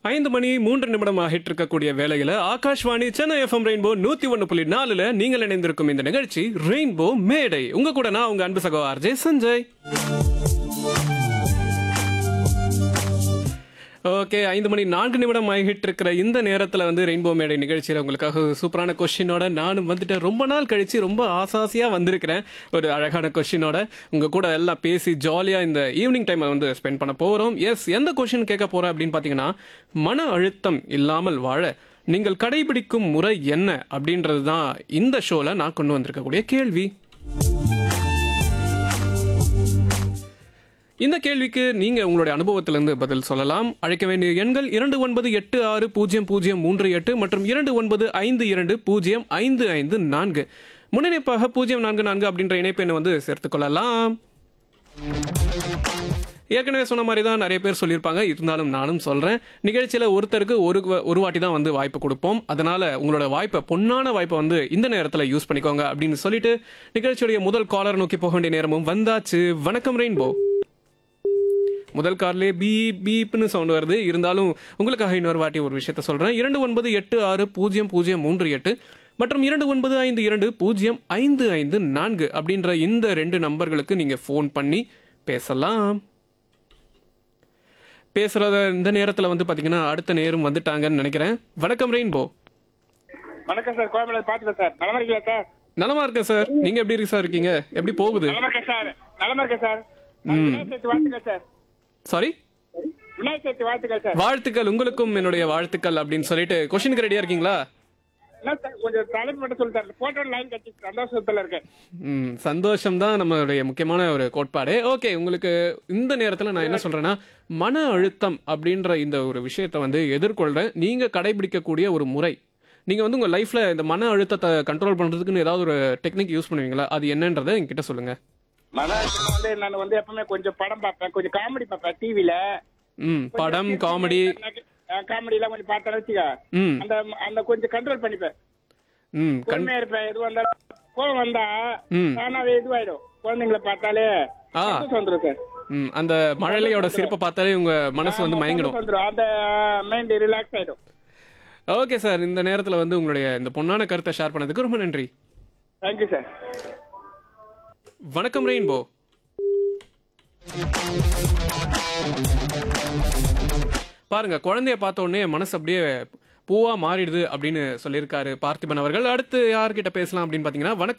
ஐந்து மணி மூன்று நிமிடம் ஆகிட்டு இருக்கக்கூடிய வேலையில ஆகாஷ்வாணி சென்னை எஃப்எம் ரெயின்போ நூத்தி ஒன்னு புள்ளி நாலுல நீங்கள் இணைந்திருக்கும் இந்த நிகழ்ச்சி ரெயின்போ மேடை உங்க கூட நான் உங்க அன்பு சகோ ஆர்ஜே சஞ்சய் ஓகே ஐந்து மணி நான்கு நிமிடம் ஆகிட்டு இருக்கிற இந்த நேரத்தில் வந்து ரெயின்போ மேடை நிகழ்ச்சியில் உங்களுக்காக ஒரு சூப்பரான கொஷினோட நானும் வந்துட்டேன் ரொம்ப நாள் கழிச்சு ரொம்ப ஆசாசியாக வந்திருக்கிறேன் ஒரு அழகான கொஷினோட உங்கள் கூட எல்லாம் பேசி ஜாலியாக இந்த ஈவினிங் டைமை வந்து ஸ்பெண்ட் பண்ண போகிறோம் எஸ் எந்த கொஷின் கேட்க போகிறேன் அப்படின்னு பார்த்தீங்கன்னா மன அழுத்தம் இல்லாமல் வாழ நீங்கள் கடைபிடிக்கும் முறை என்ன அப்படின்றது தான் இந்த ஷோவில் நான் கொண்டு வந்திருக்கக்கூடிய கேள்வி இந்த கேள்விக்கு நீங்க உங்களுடைய அனுபவத்திலிருந்து பதில் சொல்லலாம் அழைக்க வேண்டிய எண்கள் இரண்டு ஒன்பது எட்டு ஆறு பூஜ்ஜியம் பூஜ்ஜியம் மூன்று எட்டு மற்றும் இரண்டு ஒன்பது ஐந்து இரண்டு பூஜ்ஜியம் ஐந்து ஐந்து நான்கு முன்னிணைப்பாக பூஜ்ஜியம் நான்கு நான்கு அப்படின்ற இணைப்பு எண்ணை வந்து சேர்த்துக் கொள்ளலாம் ஏற்கனவே சொன்ன மாதிரி தான் நிறைய பேர் சொல்லியிருப்பாங்க இருந்தாலும் நானும் சொல்கிறேன் நிகழ்ச்சியில் ஒருத்தருக்கு ஒரு வ- ஒரு வாட்டி தான் வந்து வாய்ப்பு கொடுப்போம் அதனால் உங்களோட வாய்ப்பை பொன்னான வாய்ப்பை வந்து இந்த நேரத்தில் யூஸ் பண்ணிக்கோங்க அப்படின்னு சொல்லிட்டு நிகழ்ச்சியுடைய முதல் காலர் நோக்கி போக வேண்டிய நேரமும் வந்தாச்சு வணக்கம் ரெயின்போ முதல் கார்லேயே பீ பீப்னு சவுண்ட் வருது இருந்தாலும் உங்களுக்காக இன்னொரு வாட்டி ஒரு விஷயத்த சொல்கிறேன் இரண்டு ஒன்பது எட்டு ஆறு பூஜ்ஜியம் பூஜ்ஜியம் மூன்று எட்டு மற்றும் இரண்டு ஒன்பது ஐந்து இரண்டு பூஜ்ஜியம் ஐந்து ஐந்து நான்கு அப்படின்ற இந்த ரெண்டு நம்பர்களுக்கு நீங்கள் ஃபோன் பண்ணி பேசலாம் பேசுகிறத இந்த நேரத்தில் வந்து பார்த்தீங்கன்னா அடுத்த நேரம் வந்துட்டாங்கன்னு நினைக்கிறேன் வணக்கம் ரெயின்போ வணக்கம் சார் கோயம்பேடு பாத்துட்டேன் சார் நலமா இருக்கீங்களா சார் நலமா இருக்கேன் சார் நீங்கள் எப்படி இருக்கு சார் இருக்கீங்க எப்படி போகுது நலமா இருக்கேன் சார் நலமா இருக்கேன் சார் விநாயகர் சதுர்த்தி வாழ்த்துக்கள் சார் சாரி விநாயகர் சதுர்த்தி வாழ்த்துக்கள் சார் வாழ்த்துக்கள் உங்களுக்கும் என்னுடைய வாழ்த்துக்கள் அப்படின்னு சொல்லிட்டு கொஷினுக்கு ரெடியாக இருக்கீங்களா என்ன சார் கொஞ்சம் தலைப்பு மட்டும் சொல்லு சார் போட்டோ லைன் கட்டி சந்தோஷத்துல இருக்கேன் ம் சந்தோஷம் தான் நம்மளுடைய முக்கியமான ஒரு கோட்பாடு ஓகே உங்களுக்கு இந்த நேரத்தில் நான் என்ன சொல்கிறேன்னா மன அழுத்தம் அப்படின்ற இந்த ஒரு விஷயத்தை வந்து எதிர்கொள்கிற நீங்கள் கடைபிடிக்கக்கூடிய ஒரு முறை நீங்கள் வந்து உங்கள் லைஃப்பில் இந்த மன அழுத்தத்தை கண்ட்ரோல் பண்ணுறதுக்குன்னு ஏதாவது ஒரு டெக்னிக் யூஸ் பண்ணுவீங்களா அது என்னன்றதை என்கிட்ட சொல்லுங்கள் மன அழுத்தம் வந்து நான் வந்து எப்பவுமே கொஞ்சம் படம் பார்ப்பேன் கொஞ்சம் காமெடி பார்ப்பேன் டிவில ம் படம் காமெடி காமெடி எல்லாம் கொஞ்சம் பார்த்தேன்னு வச்சுக்க ம் அந்த அந்த கொஞ்சம் கண்ட்ரோல் பண்ணிப்பேன் ம் கண் பொறுமையா இருப்பேன் எது வந்தாலும் கோவம் வந்தா ம். தானாவே இதுவாயிடும் குழந்தைங்களை பார்த்தாலே ஆ. சந்தோஷம் வந்துரும் சார் ம் அந்த மழலையோட சிரிப்பை பார்த்தாலே உங்கள் மனசு வந்து மயங்கிடும் சந்தோஷம் வந்துரும் அந்த மைண்ட் ரிலாக்ஸ் ஆயிடும் ஓகே சார் இந்த நேரத்தில் வந்து உங்களுடைய இந்த பொன்னான கருத்தை ஷேர் பண்ணதுக்கு ரொம்ப நன்றி தேங்க்யூ சார் வணக்கம் ரெயின்போ பாருங்க குழந்தைய பார்த்த உடனே மனசு அப்படியே பூவா மாறிடுது அப்படின்னு சொல்லியிருக்காரு பார்த்திபன் அவர்கள் அடுத்து யார்கிட்ட பேசலாம் அப்படின்னு பாத்தீங்கன்னா வணக்கம்